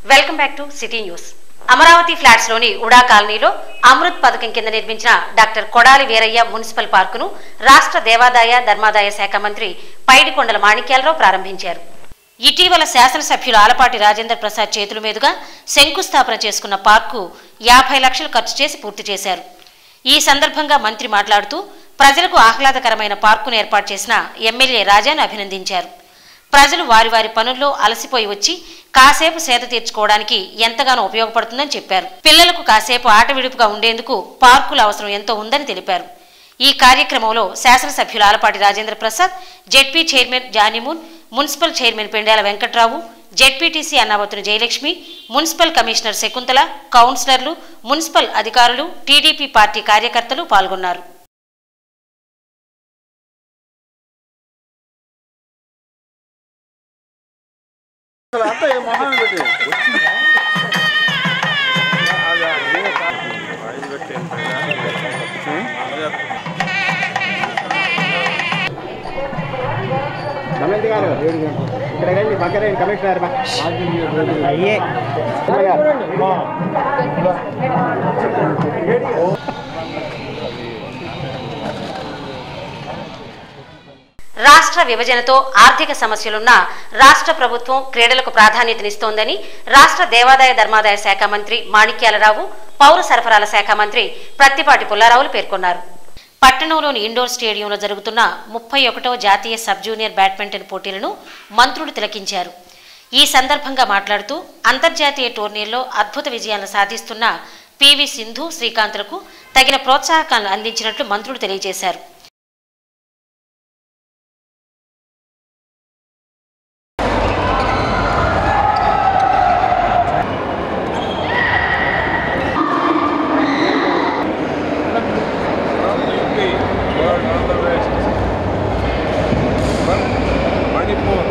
Welcome back to city news Amaravati flats లోని ఉడా కాలనీలో అమృత్ పథకం కింద నిర్మించిన డాక్టర్ కొడాలి వీరయ్య మున్సిపల్ పార్కును రాష్ట్ర దేవాదాయ ధర్మాదాయ శాఖ మంత్రి పైడికొండల మాణిక్యాలరావు ప్రారంభించారు ఇటీవల శాసనసభ్యులు ఆలపాటి రాజేంద్ర ప్రసాద్ చేతుల మీదుగా శంకుస్థాపన చేసుకున్న పార్కు యాభై లక్షలు ఖర్చు చేసి పూర్తి చేశారు ఈ సందర్భంగా మంత్రి మాట్లాడుతూ ప్రజలకు ఆహ్లాదకరమైన పార్కును ఏర్పాటు చేసిన ఎమ్మెల్యే రాజాను అభినందించారు ప్రజలు వారి వారి పనుల్లో అలసిపోయి వచ్చి కాసేపు సేద తీర్చుకోవడానికి ఎంతగానో ఉపయోగపడుతుందని చెప్పారు పిల్లలకు కాసేపు ఆట విడుపుగా ఉండేందుకు పార్కుల అవసరం ఎంతో ఉందని తెలిపారు ఈ కార్యక్రమంలో శాసనసభ్యులు Alapati Rajendra Prasad ZP chairman Janimoon municipal chairman Pendala Venkatrao ZPTC Annavatuni Jayalakshmi municipal commissioner Shakuntala కౌన్సిలర్లు మున్సిపల్ అధికారులు టీడీపీ పార్టీ కార్యకర్తలు పాల్గొన్నారు రమేష్ గారు ఇక్కడ రండి పక్కన రండి కమిషనర్ అయ్యే రాష్ట్ర విభజనతో ఆర్థిక సమస్యలున్న రాష్ట్ర ప్రభుత్వం క్రీడలకు ప్రాధాన్యతనిస్తోందని రాష్ట్ర దేవాదాయ ధర్మాదాయ శాఖ మంత్రి మాణిక్యాలరావు పౌర సరఫరాల శాఖ మంత్రి ప్రత్తిపాటి పుల్లారావులు పేర్కొన్నారు పట్టణంలోని ఇండోర్ స్టేడియంలో జరుగుతున్న ముప్పై ఒకటో జాతీయ సబ్ జూనియర్ బ్యాడ్మింటన్ పోటీలను మంత్రులు తిలకించారు ఈ సందర్భంగా మాట్లాడుతూ అంతర్జాతీయ టోర్నీల్లో అద్భుత విజయాలను సాధిస్తున్న పివి సింధు శ్రీకాంత్లకు తగిన ప్రోత్సాహకాలను అందించినట్లు మంత్రులు తెలియజేశారు Manipur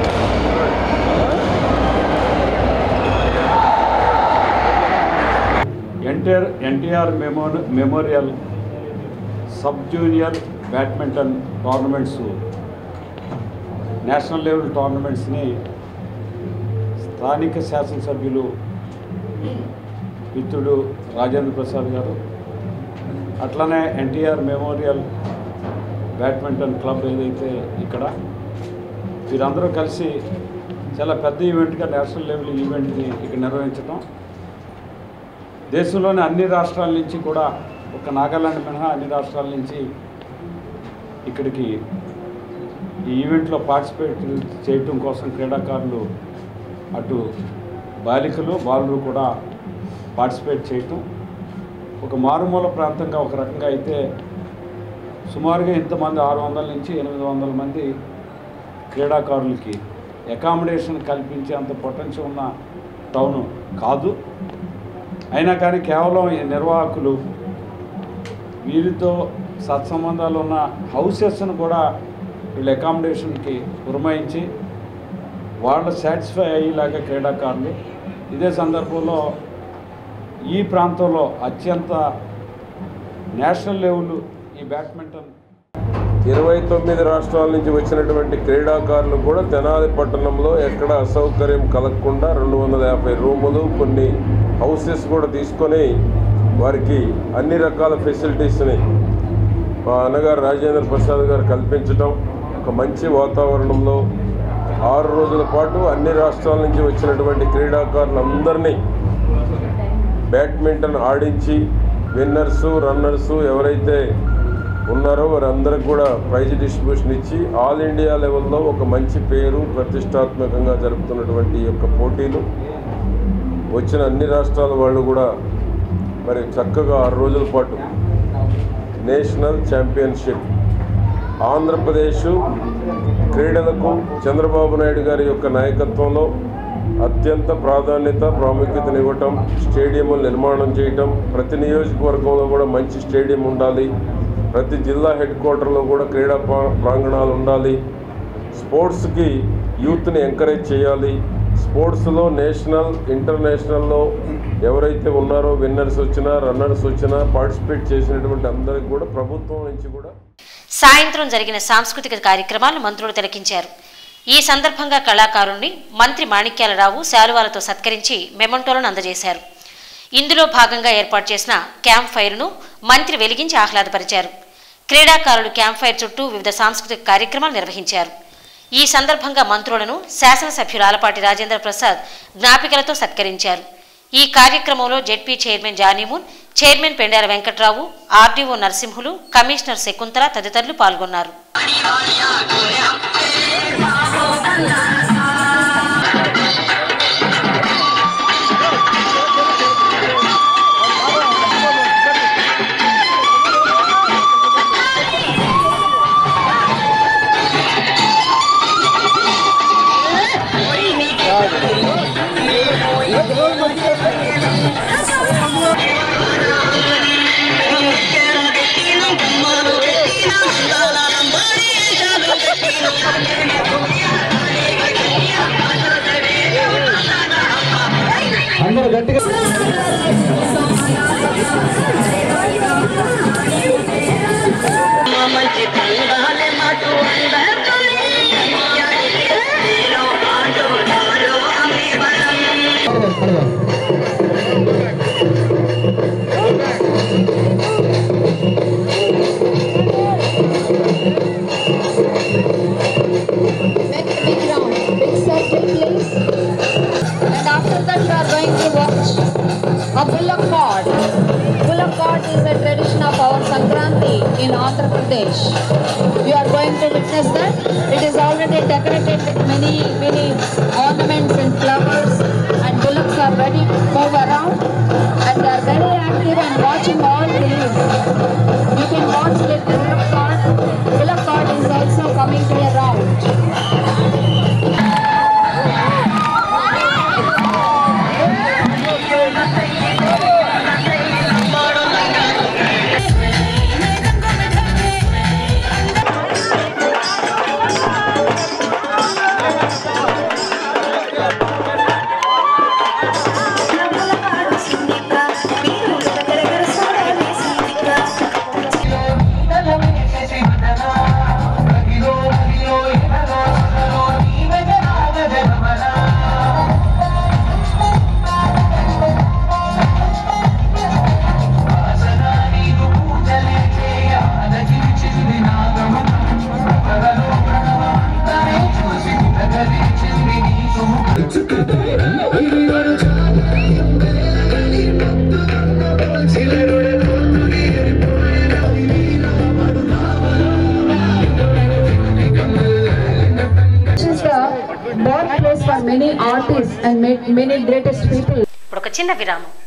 NTR NTR memo memorial sub junior badminton tournaments national level టోర్నమెంట్స్ని స్థానిక శాసనసభ్యులు మిత్రుడు రాజేంద్ర ప్రసాద్ గారు అట్లనే ఎన్టీఆర్ మెమోరియల్ బ్యాడ్మింటన్ క్లబ్ ఏదైతే ఇక్కడ వీరందరూ కలిసి చాలా పెద్ద ఈవెంట్గా నేషనల్ లెవెల్ ఈవెంట్ని ఇక్కడ నిర్వహించడం దేశంలోని అన్ని రాష్ట్రాల నుంచి కూడా ఒక నాగాలాండ్ మినహా అన్ని రాష్ట్రాల నుంచి ఇక్కడికి ఈ ఈవెంట్లో పార్టిసిపేట్ చేయటం కోసం క్రీడాకారులు అటు బాలికలు బాలురు కూడా పార్టిసిపేట్ చేయటం ఒక మారుమూల ప్రాంతంగా ఒక రకంగా అయితే సుమారుగా ఇంతమంది ఆరు వందల నుంచి ఎనిమిది వందల మంది క్రీడాకారులకి అకామిడేషన్ కల్పించే అంత పొటెన్షియల్ ఉన్న టౌన్ కాదు అయినా కానీ కేవలం ఈ నిర్వాహకులు వీరితో సత్సంబంధాలు ఉన్న హౌసెస్ను కూడా వీళ్ళ అకామిడేషన్కి పురమాయించి వాళ్ళు సాటిస్ఫై అయ్యేలాగా క్రీడాకారులు ఇదే సందర్భంలో ఈ ప్రాంతంలో అత్యంత నేషనల్ లెవెల్ ఈ బ్యాడ్మింటన్ ఇరవై తొమ్మిది రాష్ట్రాల నుంచి వచ్చినటువంటి క్రీడాకారులు కూడా తెనాలి పట్టణంలో ఎక్కడ అసౌకర్యం కలగకుండా రెండు వందల యాభై రూములు కొన్ని హౌసెస్ కూడా తీసుకొని వారికి అన్ని రకాల ఫెసిలిటీస్ని మా అన్నగారు రాజేంద్ర ప్రసాద్ గారు కల్పించడం ఒక మంచి వాతావరణంలో ఆరు రోజుల పాటు అన్ని రాష్ట్రాల నుంచి వచ్చినటువంటి క్రీడాకారులందరినీ బ్యాడ్మింటన్ ఆడించి విన్నర్సు రన్నర్సు ఎవరైతే ఉన్నారో వారందరికి కూడా ప్రైజ్ డిస్ట్రిబ్యూషన్ ఇచ్చి ఆల్ ఇండియా లెవెల్లో ఒక మంచి పేరు ప్రతిష్టాత్మకంగా జరుపుతున్నటువంటి ఈ యొక్క పోటీలు వచ్చిన అన్ని రాష్ట్రాల వాళ్ళు కూడా మరి చక్కగా ఆరు రోజుల పాటు నేషనల్ ఛాంపియన్షిప్ ఆంధ్రప్రదేశ్ క్రీడలకు చంద్రబాబు నాయుడు గారి యొక్క నాయకత్వంలో అత్యంత ప్రాధాన్యత ప్రాముఖ్యతనివ్వటం స్టేడియంలు నిర్మాణం చేయటం ప్రతి నియోజకవర్గంలో కూడా మంచి స్టేడియం ఉండాలి ప్రతి జిల్లా హెడ్ క్వార్టర్లో కూడా క్రీడా ప్రా- ప్రాంగణాలు ఉండాలి స్పోర్ట్స్కి యూత్ని ఎంకరేజ్ చేయాలి స్పోర్ట్స్లో నేషనల్ ఇంటర్నేషనల్లో ఎవరైతే ఉన్నారో విన్నర్స్ వచ్చినా రన్నర్స్ వచ్చినా పార్టిసిపేట్ చేసినటువంటి అందరికి కూడా ప్రభుత్వం నుంచి కూడా సాయంత్రం జరిగిన సాంస్కృతిక కార్యక్రమాలను మంత్రులు తిలకించారు ఈ సందర్భంగా కళాకారుణ్ణి మంత్రి మాణిక్యాలరావు శాలువాలతో సత్కరించి మెమంటోలను అందజేశారు ఇందులో భాగంగా ఏర్పాటు చేసిన క్యాంప్ ఫైర్ను మంత్రి వెలిగించి ఆహ్లాదపరిచారు క్రీడాకారులు క్యాంప్ ఫైర్ చుట్టూ వివిధ సాంస్కృతిక కార్యక్రమాలు నిర్వహించారు ఈ సందర్భంగా మంత్రులను శాసనసభ్యులు ఆలపాటి రాజేంద్ర ప్రసాద్ జ్ఞాపికలతో సత్కరించారు ఈ కార్యక్రమంలో ZP chairman Janimoon chairman Pendala Venkatrao RDO Narasimhulu commissioner Shakuntala తదితరులు పాల్గొన్నారు అందరూ గట్టిగా మంచి తంగాలే మాటు అందరితోనే ఆటో ఆటో అమ్మే బలం Make a big round, big circle please. And after that you are going to watch a bullock cart. Bullock cart is a tradition of our Sankranti in Andhra Pradesh. You are going to witness that. It is already decorated with many, many ornaments and flowers and bullocks are ready to move around and they are very active and watching all these. You can watch the bullock cart. Bullock cart is also coming to a round. This is the birthplace for many artists and ma- many greatest people. ఇప్పుడు ఒక చిన్న విరామం